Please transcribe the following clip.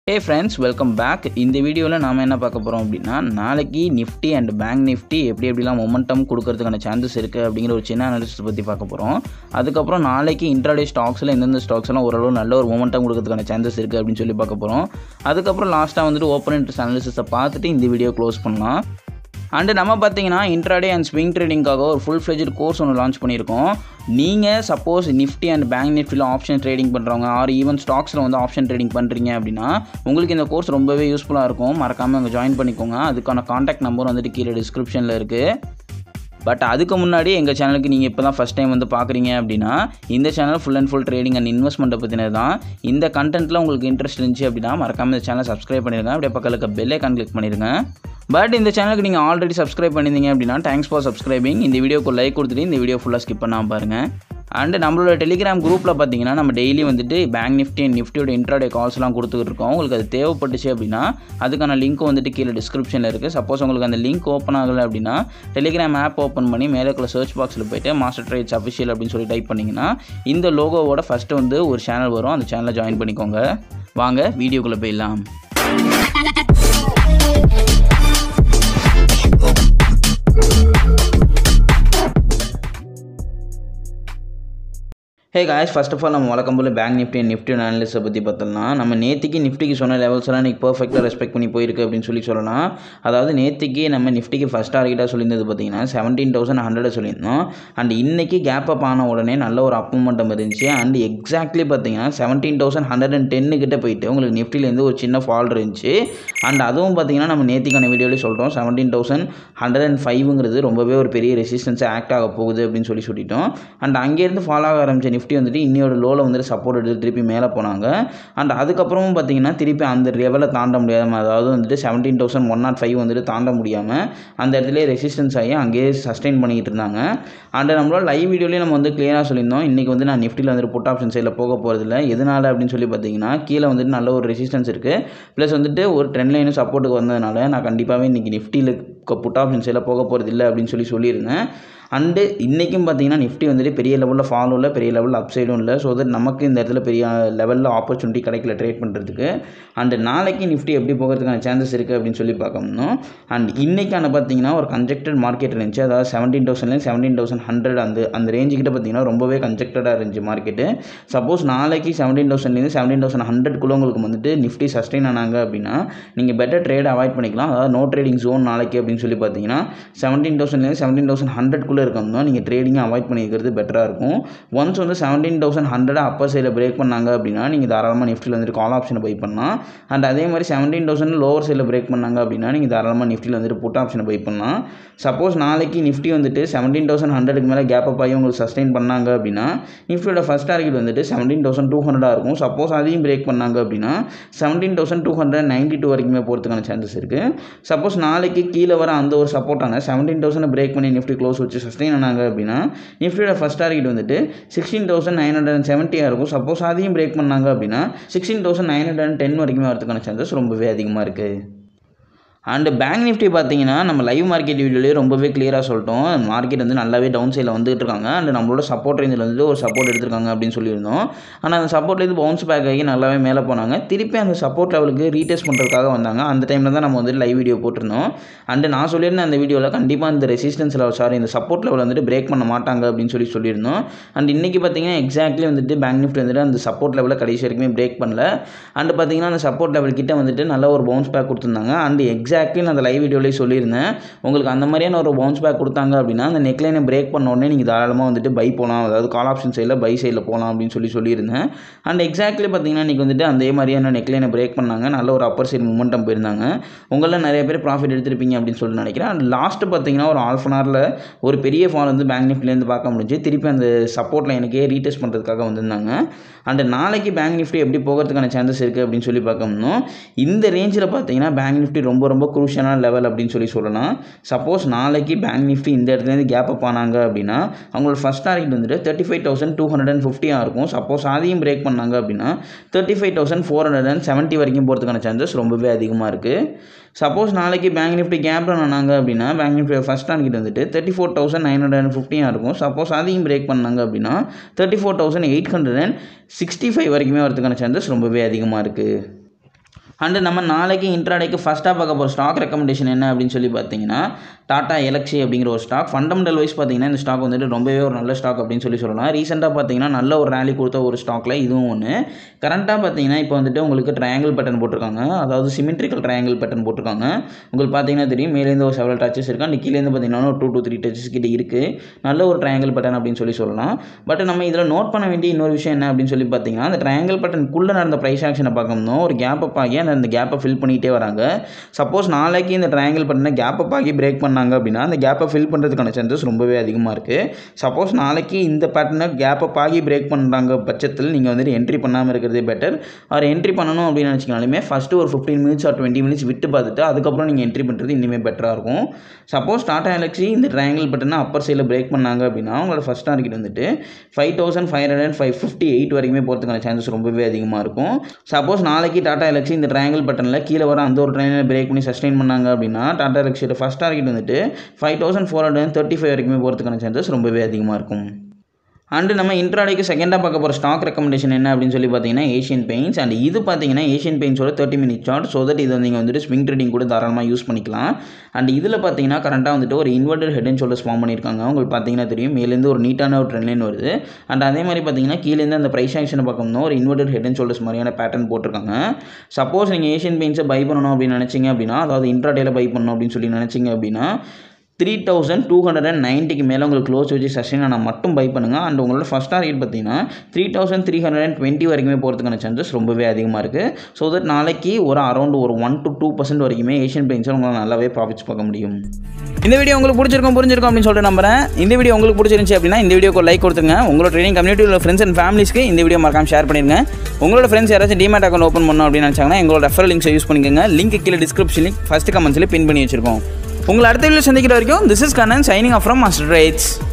hey friends welcome back இந்த வீடியோவில் நாம் என்ன பார்க்க போகிறோம் அப்படின்னா நாளைக்கு நிஃப்டி அண்ட் பேங்க் நிஃப்டி எப்படி எப்படிலாம் மொமெண்டம் கொடுக்கறதுக்கான சான்சஸ் இருக்குது அப்படிங்கிற ஒரு சின்ன அனாலிசிஸ் பற்றி பார்க்க போகிறோம் அதுக்கப்புறம் நாளைக்கு இன்ட்ராடே ஸ்டாக்ஸில் எந்தெந்த ஸ்டாக்ஸ் எல்லாம் ஓரளவு நல்ல ஒரு மொமெண்டம் கொடுக்கறதுக்கான சான்சஸ் இருக்குது அப்படின்னு சொல்லி பார்க்க போகிறோம் அதுக்கப்புறம் லாஸ்ட்டாக வந்துட்டு ஓப்பன் இன்ட்ரெஸ்ட் அனாலிசிஸை பார்த்துட்டு இந்த வீடியோ க்ளோஸ் பண்ணலாம் அண்டு நம்ம பார்த்தீங்கன்னா இன்ட்ராடே அண்ட் ஸ்விங் ட்ரேடிங்காக ஒரு ஃபுல் ஃப்ளெஜ்ட் கோர்ஸ் ஒன்று லான்ச் பண்ணியிருக்கோம் நீங்கள் சப்போஸ் நிஃப்டி அண்ட் பேங்க் நிஃப்டியில் ஆப்ஷன் ட்ரேடிங் பண்ணுறவங்க ஆர் ஈவன் ஸ்டாக்ஸில் வந்து ஆப்ஷன் ட்ரேடிங் பண்ணுறீங்க அப்படின்னா உங்களுக்கு இந்த கோர்ஸ் ரொம்பவே யூஸ்ஃபுல்லாக இருக்கும் மறக்காமல் அங்கே ஜாயின் பண்ணிக்கோங்க அதுக்கான காண்டாக்ட் நம்பர் வந்துட்டு கீழே டிஸ்கிரிப்ஷனில் இருக்குது பட் அதுக்கு முன்னாடி எங்கள் சேனலுக்கு நீங்கள் இப்போ தான் ஃபஸ்ட் டைம் வந்து பார்க்குறீங்க அப்படின்னா இந்த channel full and full trading and இன்வெஸ்ட்மெண்ட்டை பற்றினது தான் இந்த கண்டென்ட்டில் உங்களுக்கு இன்ட்ரெஸ்ட் இருந்துச்சு அப்படின்னா மறக்காமல் இந்த சேனலை சப்ஸ்கிரைப் பண்ணிடுங்க அப்படியே பக்கத்தில் பெல் ஐக்கான் கிளிக் பண்ணிடுங்க பட் இந்த சேனலுக்கு நீங்கள் ஆல்ரெடி சப்ஸ்கிரைப் பண்ணியிருந்தீங்க அப்படின்னா தேங்க்ஸ் ஃபார் சப்ஸ்கிரைபிங் இந்த வீடியோக்கு லைக் கொடுத்துட்டு இந்த வீடியோ ஃபுல்லாக ஸ்கிப் பண்ணாமல் பாருங்கள் அண்டு நம்மளோட டெலிகிராம் குரூப்பில் பார்த்தீங்கன்னா நம்ம டெய்லி வந்துட்டு பேங்க் நிஃப்டி அண்ட் நிஃப்டியோட இன்ட்ராடே கால்ஸ்லாம் கொடுத்துக்கிட்டு இருக்கோம் உங்களுக்கு அது தேவைப்பட்டுச்சு அப்படின்னா அதுக்கான லிங்க் வந்துட்டு கீழே டிஸ்கிரிப்ஷனில் இருக்குது சப்போஸ் உங்களுக்கு அந்த லிங்க் ஓப்பன் ஆகலை அப்படின்னா டெலிகிராம் ஆப் ஓப்பன் பண்ணி மேலே உள்ள சர்ச் பாக்ஸில் போயிட்டு மாஸ்டர் ட்ரேட்ஸ் அஃபிஷியல் அப்படின்னு சொல்லி டைப் பண்ணிங்கன்னா இந்த லோகோவோட ஃபஸ்ட்டு வந்து ஒரு சேனல் வரும் அந்த சேனலை ஜாயின் பண்ணிக்கோங்க வாங்க வீடியோக்குள்ளே போயிடலாம் hey guys first of all நம்ம வழக்கம் போல் பேங்க் நிஃப்டி அண்ட் நிஃப்டி அனாலிஸை பற்றி பார்த்தோம்னா நம்ம நேற்றுக்கு நிஃப்டிக்கு சொன்ன லெவல்ஸ் எல்லாம் இன்றைக்கி பர்ஃபெக்டாக ரெஸ்பெக்ட் பண்ணி போயிருக்கு அப்படின்னு சொல்லி சொல்லலாம் அதாவது நேற்றுக்கு நம்ம நிஃப்டிக்கு ஃபஸ்ட் டார்கெட்டாக சொல்லியிருந்தது பார்த்தீங்கன்னா செவன்டீன் தௌசண்ட் ஹண்ட்ரட் சொல்லியிருந்தோம் அண்ட் இன்றைக்கி கேப் அப் ஆன உடனே நல்ல ஒரு அப் மூமெண்டம் இருந்துச்சு அண்ட் எக்ஸாக்ட்லி பார்த்தீங்கன்னா செவன்டீன் தௌசண்ட் ஹண்ட்ரட் அண்ட் டென்னு கிட்ட போயிட்டு உங்களுக்கு நிஃப்டிலேருந்து ஒரு சின்ன ஃபால் இருந்துச்சு அண்ட் அதுவும் பார்த்தீங்கன்னா நம்ம நேற்றுக்கான வீடியோலேயே சொல்கிறோம் செவன்டீன் தௌசண்ட் ஹண்ட்ரட் அண்ட் ஃபைவ்ங்கிறது ரொம்பவே ஒரு பெரிய ரெசிஸ்டன்ஸை ஆக்ட் ஆக போகுது அப்படின்னு சொல்லி சொல்லிட்டோம் அண்ட் அங்கேருந்து ஃபாலோ ஆக ஆரம்பிச்ச நிஃப்டி வந்துட்டு இன்னியோட லோவில் வந்துட்டு சப்போர்ட் எடுத்து திருப்பி மேலே போனாங்க அண்ட் அதுக்கப்புறமும் பார்த்தீங்கன்னா திருப்பி அந்த லெவலை தாண்ட முடியாமல் அதாவது வந்துட்டு seventeen thousand one naught five வந்துட்டு தாண்ட முடியாமல் அந்த இடத்துல ரெசிஸ்டன்ஸ் ஆகி அங்கேயே சஸ்டெயின் பண்ணிக்கிட்டு இருந்தாங்க அண்ட் நம்மளோட லைவ் வீடியோலேயே நம்ம வந்து கிளியராக சொல்லியிருந்தோம் இன்றைக்கி வந்து நான் நிஃப்டியில் வந்துட்டு புட் ஆப்ஷன் சைடில் போக போகிறதில்ல எதனால் அப்படின்னு சொல்லி பார்த்தீங்கன்னா கீழே வந்துட்டு நல்ல ஒரு ரெசிஸ்டன்ஸ் இருக்குது ப்ளஸ் வந்துட்டு ஒரு ட்ரெண்ட் லைனும் சப்போர்ட்டுக்கு வந்ததுனால நான் கண்டிப்பாகவே இன்றைக்கி நிஃப்டியில் புட் ஆப்ஷன் சைடில் போக போகிறது இல்லை அப்படின்னு சொல்லி சொல்லியிருந்தேன் அண்டு இன்றைக்கும் பார்த்தீங்கன்னா நிஃப்டி வந்துட்டு பெரிய லெவலில் ஃபாலோ இல்லை பெரிய லெவலில் அப்சைடும் இல்லை ஸோ தட் நமக்கு இந்த இடத்துல பெரிய லெவலில் ஆப்பர்ச்சுனிட்டி கிடைக்கல ட்ரேட் பண்ணுறதுக்கு அண்டு நாளைக்கு நிஃப்டி எப்படி போகிறதுக்கான சான்சஸ் இருக்குது அப்படின்னு சொல்லி பார்க்கணும் அண்ட் இன்றைக்கான பார்த்தீங்கன்னா ஒரு கன்ஜெக்டட் மார்க்கெட் இருந்துச்சு அதாவது செவன்டீன் தௌசண்ட்லேருந்து செவன்டீன் தௌசண்ட் ஹண்ட்ரட் அந்த அந்த ரேஞ்சுக்கிட்ட பார்த்தீங்கன்னா ரொம்பவே கன்ஜெக்டடாக இருந்துச்சு மார்க்கெட்டு சப்போஸ் நாளைக்கு செவன்டீன் தௌசண்ட்லேருந்து செவன்டீன் தௌசண்ட் ஹண்ட்ரட்குள்ளே உங்களுக்கு வந்துட்டு நிஃப்டி சஸ்டெயின் ஆனாங்க அப்படின்னா நீங்கள் பெட்டர் ட்ரேட் அவாய்ட் பண்ணிக்கலாம் அதாவது நோ ட்ரேடிங் ஜோன் நாளைக்கு அப்படின்னு சொல்லி பார்த்தீங்கன்னா செவன்டீன் தௌசண்ட்லேருந்து செவன்டீன் தௌசண்ட் ஹண்ட்ரட்குள்ளே இருக்கோம்னா நீங்கள் ட்ரேடிங்கை அவாய்ட் பண்ணிக்கிறது பெட்டராக இருக்கும் ஒன்ஸ் வந்து செவன்டீன் தௌசண்ட் ஹண்ட்ரட் அப்பர் சைடில் பிரேக் பண்ணாங்க அப்படின்னா நீங்கள் தாராளமாக நிஃப்டியில் வந்துட்டு கால் ஆப்ஷனை பை பண்ணலாம் அண்ட் அதே மாதிரி செவன்டீன் தௌசண்ட் லோவர் சைடில் பிரேக் பண்ணாங்க அப்படின்னா நீங்கள் தாராளமாக நிஃப்டியில் வந்துட்டு புட் ஆப்ஷனை பை பண்ணலாம் சப்போஸ் நாளைக்கு நிஃப்டி வந்துட்டு செவன்டீன் தௌசண்ட் ஹண்ட்ரடுக்கு மேலே கேப் அப் ஆகி உங்களுக்கு சஸ்டெயின் பண்ணாங்க அப்படின்னா நிஃப்டியோட ஃபஸ்ட் டார்கெட் வந்துட்டு செவன்டீன் தௌசண்ட் டூ ஹண்ட்ரடாக இருக்கும் சப்போஸ் அதையும் பிரேக் பண்ணாங்க அப்படின்னா seventeen thousand two hundred ninety two வரைக்குமே போகிறதுக்கான சான்சஸ் இருக்குது சப்போஸ் நாளைக்கு கீழே வர அந்த ஒரு சப்போர்ட்டான செவன்டீன் தௌசண்ட் பிரேக் பண்ணி நிஃப்டி க்ளோஸ் வச்சு சஸ்டெயின் ஆனாங்க அப்படின்னா நிஃப்டியோட ஃபஸ்ட் டார்கெட் வந்துட்டு sixteen thousand nine hundred and செவன்ட்டியாக இருக்கும் சப்போஸ் அதையும் பிரேக் பண்ணாங்க அப்படின்னா sixteen thousand nine hundred and ten வரைக்குமே வரதுக்கான சான்சஸ் ரொம்பவே அதிகமாக இருக்குது அண்டு பேங்க் நிஃப்டி பார்த்தீங்கன்னா நம்ம லைவ் மார்க்கெட் வீடியோலேயே ரொம்பவே கிளியராக சொல்லிட்டோம் மார்க்கெட் வந்து நல்லாவே டவுன் சைடில் வந்துட்டு இருக்காங்க அண்ட் நம்மளோட சப்போர்ட் ரேஞ்சில் வந்து ஒரு சப்போர்ட் எடுத்திருக்காங்க அப்படின்னு சொல்லியிருந்தோம் ஆனால் அந்த சப்போர்ட்லேருந்து பவுன்ஸ் பேக் ஆகி நல்லாவே மேலே போனாங்க திருப்பி அந்த சப்போர்ட் லெவலுக்கு ரீடெஸ்ட் பண்ணுறதுக்காக வந்தாங்க அந்த டைமில் தான் நம்ம வந்து லைவ் வீடியோ போட்டிருந்தோம் அண்டு நான் சொல்லியிருந்தேன் அந்த வீடியோவில் கண்டிப்பாக இந்த ரெசிஸ்டன்ஸ் லெவல் சாரி இந்த சப்போர்ட் லெவல் வந்துட்டு பிரேக் பண்ண மாட்டாங்க அப்படின்னு சொல்லி சொல்லியிருந்தோம் அண்ட் இன்றைக்கி பார்த்தீங்கன்னா எக்ஸாக்ட்லி வந்துட்டு பேங்க் நிஃப்டி வந்துட்டு அந்த சப்போர்ட் லெவலில் கடைசி வரைக்குமே பிரேக் பண்ணல அண்டு பார்த்தீங்கன்னா அந்த சப்போர்ட் லெவல் கிட்ட வந்துட்டு நல்ல ஒரு பவுன்ஸ் பேக் கொடுத்துருந்தாங்க அண்ட் எக்ஸாக்ட்லி நான் அந்த லைவ் வீடியோலேயே சொல்லியிருந்தேன் உங்களுக்கு அந்த மாதிரியான ஒரு பவுன்ஸ் பேக் கொடுத்தாங்க அப்படின்னா அந்த நெக்லைனை பிரேக் பண்ண உடனே நீங்கள் தாராளமாக வந்துட்டு பை போகலாம் அதாவது கால் ஆப்ஷன் சைடில் பை சைடில் போகலாம் அப்படின்னு சொல்லி சொல்லியிருந்தேன் அண்ட் எக்ஸாக்ட்லி பார்த்தீங்கன்னா இன்றைக்கி வந்துட்டு அதே மாதிரியான நெக்லைனை பிரேக் பண்ணாங்க நல்ல ஒரு அப்பர் சைடு மூமெண்டம் போயிருந்தாங்க உங்களில் நிறைய பேர் ப்ராஃபிட் எடுத்திருப்பீங்க அப்படின்னு சொல்லி நினைக்கிறேன் அண்ட் லாஸ்ட்டு பார்த்தீங்கன்னா ஒரு ஆல்ஃப் அன் ஹவரில் ஒரு பெரிய ஃபால் வந்து பேங்க் நிஃப்டிலேருந்து பார்க்க முடிஞ்சு திருப்பி அந்த சப்போர்ட் லைனுக்கே ரீடெஸ்ட் பண்ணுறதுக்காக வந்திருந்தாங்க அண்ட் நாளைக்கு பேங்க் நிஃப்டி எப்படி போகிறதுக்கான சான்சஸ் இருக்குது அப்படின்னு சொல்லி பார்க்கணும் இந்த ரேஞ்சில் பார்த்தீங்கன்னா பேங்க் நிஃப்டி ரொம்ப ரொம்ப குரூஷியலான லெவல் அப்படின்னு சொல்லி சொல்லலாம் சப்போஸ் நாளைக்கு பேங்க் நிஃப்டி இந்த இடத்துலேருந்து கேப் அப் ஆனாங்க அப்படின்னா அவங்களோட ஃபஸ்ட் டார்கெட் வந்துட்டு thirty five thousand two hundred and ஃபிஃப்டியாக இருக்கும் சப்போஸ் அதையும் பிரேக் பண்ணாங்க அப்படின்னா thirty five thousand four hundred and seventy வரைக்கும் போகிறதுக்கான சான்சஸ் ரொம்பவே அதிகமாக இருக்குது சப்போஸ் நாளைக்கு பேங்க் நிஃப்டி கேப் ரன் ஆனாங்க அப்படின்னா பேங்க் நிஃப்டி ஃபஸ்ட் டார்கெட் வந்துட்டு thirty four thousand nine hundred and ஃபிஃப்டியாக இருக்கும் சப்போஸ் அதையும் பிரேக் பண்ணாங்க அப்படின்னா thirty four thousand eight hundred and sixty five வரைக்குமே வரதுக்கான சான்சஸ் ரொம்பவே அதிகமாக இருக்குது அண்டு நம்ம நாளைக்கு இன்ட்ராடேக்கு ஃபஸ்ட்டாக பார்க்க போகிற ஸ்டாக் ரெக்கமெண்டேஷன் என்ன அப்படின்னு சொல்லி பார்த்தீங்கன்னா டாடா எலக்ஸி அப்படிங்கிற ஒரு ஸ்டாக் ஃபண்டமெண்டல் வைஸ் பார்த்தீங்கன்னா இந்த ஸ்டாக் வந்துட்டு ரொம்பவே ஒரு நல்ல ஸ்டாக் அப்படின்னு சொல்லி சொல்லலாம் ரீசெண்டாக பார்த்தீங்கன்னா நல்ல ஒரு ரேலி கொடுத்த ஒரு ஸ்டாக்கில் இதுவும் ஒன்று கரண்ட்டாக பார்த்தீங்கன்னா இப்போ வந்துட்டு உங்களுக்கு ட்ரையாங்கிள் பேட்டர்ன் போட்டிருக்காங்க அதாவது சிமெட்ரிக்கல் ட்ரையாங்கிள் பேட்டர்ன் போட்டிருக்காங்க உங்களுக்கு பார்த்தீங்கன்னா தெரியும் மேலேருந்து ஒரு செவரல் டச்சஸ் இருக்குது அண்ட் கீழேருந்து பார்த்தீங்கன்னா ஒரு டூ டூ த்ரீ டச்சஸ் கிட்ட இருக்குது நல்ல ஒரு ட்ரையாங்கிள் பேட்டர்ன் அப்படின்னு சொல்லி சொல்லலாம் பட் நம்ம இதில் நோட் பண்ண வேண்டிய இன்னொரு விஷயம் என்ன அப்படின்னு சொல்லி பார்த்தீங்கன்னா அந்த ட்ரையாங்கிள் பேட்டர்னுக்குள்ளே நடந்த ப்ரைஸ் ஆக்ஷனை பார்க்கணும் ஒரு கேப் அப் ஆகி அந்த அந்த கேப்பை ஃபில் பண்ணிகிட்டே வராங்க சப்போஸ் நாளைக்கு இந்த ட்ரையாங்கிள் பேட்டர்னை கேப் அப் ஆகி பிரேக் பண்ணாங்க அப்படின்னா அந்த கேப்பை ஃபில் பண்ணுறதுக்கான சான்சஸ் ரொம்பவே அதிகமாக இருக்குது சப்போஸ் நாளைக்கு இந்த பேட்டர்னை கேப் அப் ஆகி பிரேக் பண்ணுறாங்க பட்சத்தில் நீங்கள் வந்துட்டு என்ட்ரி பண்ணாமல் இருக்கிறதே பெட்டர் அவர் என்ட்ரி பண்ணணும் அப்படின்னு நினச்சிங்கனாலுமே ஃபஸ்ட்டு ஒரு fifteen minutes or twenty minutes விட்டு பார்த்துட்டு அதுக்கப்புறம் நீங்கள் என்ட்ரி பண்ணுறது இனிமேல் பெட்டராக இருக்கும் சப்போஸ் டாடா எலக்ஸி இந்த ட்ரையாங்கிள் பட்டனை அப்பர் சைடில் பிரேக் பண்ணாங்க அப்படின்னா உங்களோட ஃபஸ்ட் டார்கெட் வந்துட்டு five thousand five hundred five fifty eight வரைக்குமே போகிறதுக்கான சான்சஸ் ரொம்பவே அதிகமாக இருக்கும் சப்போஸ் நாளைக்கு டாடா எலக்ஸி இந்த ட்ரையாங்கிள் பட்டனில் கீழே வர அந்த ஒரு ட்ரைனில் பிரேக் பண்ணி சஸ்டெயின் பண்ணாங்க அப்படின்னா டாடா எலக்ஸியோட ஃபஸ்ட் டார்கெட் வந்துட்டு five thousand four hundred thirty five வரைக்குமே போகிறதுக்கான சான்சஸ் ரொம்பவே அதிகமாக இருக்கும் அண்டு நம்ம இன்ட்ராடேக்கு செகண்டாக பார்க்க போகிற ஸ்டாக் ரெக்கமெண்டேஷன் என்ன அப்படின்னு சொல்லி பார்த்தீங்கன்னா ஏஷியன் பெயிண்ட்ஸ் அண்ட் இது பார்த்தீங்கன்னா ஏஷியன் பெயிண்ட்ஸோட thirty minute chart so that இது நீங்கள் வந்துட்டு ஸ்விங் ட்ரேடிங் கூட தாராளமாக யூஸ் பண்ணிக்கலாம் அண்ட் இதில் பார்த்தீங்கன்னா கரண்ட்டாக வந்துட்டு ஒரு inverter head and shoulders form பண்ணியிருக்காங்க உங்களுக்கு பார்த்தீங்கன்னா தெரியும் மேலேருந்து ஒரு நீட்டான ஒரு ட்ரெண்ட் லைன் வருது அண்ட் அதே மாதிரி பார்த்தீங்கன்னா கீழேருந்து அந்த ப்ரைஸ் ஆக்ஷனை பார்க்கணும்னா ஒரு இன்வெர்டர் ஹெட் அண்ட் ஷோல்டர்ஸ் மாதிரியான பேட்டர்ன் போட்டிருக்காங்க சப்போஸ் நீங்கள் ஏஷியன் பெயிண்ட்ஸை பை பண்ணணும் அப்படின்னு நினச்சிங்க அப்படின்னா அதாவது இன்ட்ராடேல பை பண்ணணும் அப்படின்னு சொல்லி நினச்சிங்க அப்படின்னா three thousand two hundred and நைன்ட்டிக்கு மேலே உங்களுக்கு க்ளோஸ் வச்சு சஸ்டெயின் ஆனால் மட்டும் பை பண்ணுங்கள் அண்ட் உங்களோட ஃபஸ்ட் டார்கெட் பார்த்தீங்கன்னா three thousand three hundred and twenty வரைக்குமே போகிறதுக்கான சான்சஸ் ரொம்பவே அதிகமாக இருக்குது ஸோ தட் நாளைக்கு ஒரு அரௌண்ட் ஒரு ஒன் டு டூ பர்சன்ட் வரைக்குமே ஏஷியன் பெயின்ஸில் உங்களால் நல்லாவே ப்ராஃபிட்ஸ் பார்க்க முடியும் இந்த வீடியோ உங்களுக்கு பிடிச்சிருக்கும் புரிஞ்சிருக்கும் அப்படின்னு சொல்லிட்டு நம்புறேன் இந்த வீடியோ உங்களுக்கு பிடிச்சிருந்துச்சு அப்படின்னா இந்த வீடியோக்கு லைக் கொடுத்துருங்க உங்களோட ட்ரைனிங் கம்யூனிட்டியில் ஃப்ரெண்ட்ஸ் அண்ட் ஃபேமிலிஸ்க்கு இந்த வீடியோ மறக்காம ஷேர் பண்ணிருங்க உங்களோட ஃப்ரெண்ட்ஸ் யாராச்சும் டிமேட் அக்கௌண்ட் ஓப்பன் பண்ணணும் அப்படின்னு நினச்சாங்கன்னா எங்களோட ரெஃபர் லிங்க்ஸை யூஸ் பண்ணிக்கோங்க லிங்க் கீழே டிஸ்கிரிப்ஷன் லிங்க் ஃபஸ்ட் கமெண்ட்ஸில் பின் பண்ணி வச்சிருக்கோம் உங்களை அடுத்த வீடியோ சந்திக்கிற வரைக்கும் this is Kannan signing off from Master rights